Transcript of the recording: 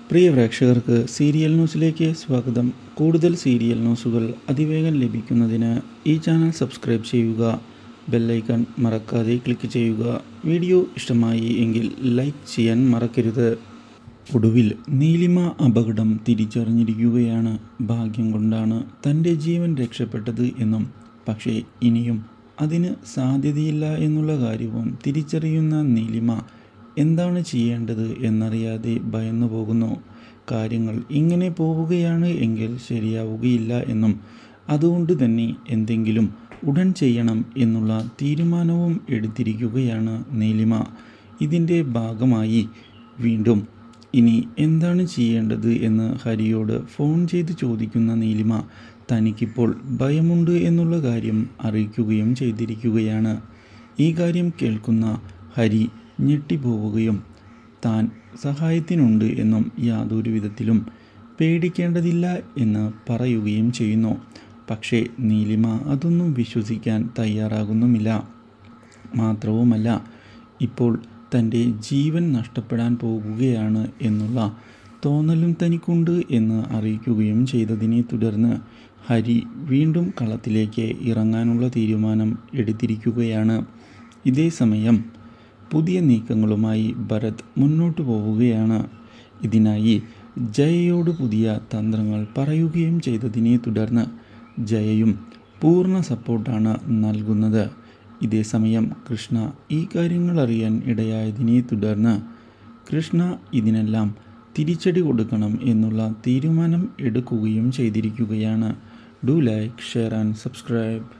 പ്രിയ പ്രേക്ഷകർക്ക് സീരിയൽ ന്യൂസിലേക്ക് സ്വാഗതം കൂടുതൽ സീരിയൽ ന്യൂസുകൾ അതിവേഗം ലഭിക്കുന്നതിന് ഈ ചാനൽ സബ്സ്ക്രൈബ് ചെയ്യുക ബെല്ലൈക്കൺ മറക്കാതെ ക്ലിക്ക് ചെയ്യുക വീഡിയോ ഇഷ്ടമായി എങ്കിൽ ലൈക്ക് ചെയ്യാൻ മറക്കരുത് ഒടുവിൽ നീലിമ അപകടം തിരിച്ചറിഞ്ഞിരിക്കുകയാണ് ഭാഗ്യം കൊണ്ടാണ് തൻ്റെ ജീവൻ രക്ഷപ്പെട്ടത് എന്നും പക്ഷേ ഇനിയും അതിന് സാധ്യതയില്ല എന്നുള്ള കാര്യവും തിരിച്ചറിയുന്ന നീലിമ എന്താണ് ചെയ്യേണ്ടത് എന്നറിയാതെ ഭയന്നു പോകുന്നു കാര്യങ്ങൾ ഇങ്ങനെ പോവുകയാണ് എങ്കിൽ ശരിയാവുകയില്ല എന്നും അതുകൊണ്ട് തന്നെ എന്തെങ്കിലും ഉടൻ ചെയ്യണം എന്നുള്ള തീരുമാനവും എടുത്തിരിക്കുകയാണ് നീലിമ ഇതിൻ്റെ ഭാഗമായി വീണ്ടും ഇനി എന്താണ് ചെയ്യേണ്ടത് എന്ന് ഹരിയോട് ഫോൺ ചെയ്ത് ചോദിക്കുന്ന നീലിമ തനിക്കിപ്പോൾ ഭയമുണ്ട് എന്നുള്ള കാര്യം അറിയിക്കുകയും ചെയ്തിരിക്കുകയാണ് ഈ കാര്യം കേൾക്കുന്ന ഹരി ഞെട്ടിപ്പോവുകയും താൻ സഹായത്തിനുണ്ട് എന്നും യാതൊരു വിധത്തിലും പേടിക്കേണ്ടതില്ല എന്ന് പറയുകയും ചെയ്യുന്നു പക്ഷേ നീലിമ അതൊന്നും വിശ്വസിക്കാൻ തയ്യാറാകുന്നുമില്ല മാത്രവുമല്ല ഇപ്പോൾ തൻ്റെ ജീവൻ നഷ്ടപ്പെടാൻ പോകുകയാണ് എന്നുള്ള തോന്നലും തനിക്കുണ്ട് എന്ന് അറിയിക്കുകയും ചെയ്തതിനെ തുടർന്ന് ഹരി വീണ്ടും കളത്തിലേക്ക് ഇറങ്ങാനുള്ള തീരുമാനം എടുത്തിരിക്കുകയാണ് ഇതേ സമയം പുതിയ നീക്കങ്ങളുമായി ഭരത് മുന്നോട്ട് പോവുകയാണ് ഇതിനായി ജയയോട് പുതിയ തന്ത്രങ്ങൾ പറയുകയും ചെയ്തതിനെ തുടർന്ന് ജയയും പൂർണ്ണ സപ്പോർട്ടാണ് നൽകുന്നത് ഇതേസമയം കൃഷ്ണ ഈ കാര്യങ്ങൾ അറിയാൻ ഇടയായതിനെ തുടർന്ന് കൃഷ്ണ ഇതിനെല്ലാം തിരിച്ചടി കൊടുക്കണം എന്നുള്ള തീരുമാനം എടുക്കുകയും ചെയ്തിരിക്കുകയാണ് do like share and subscribe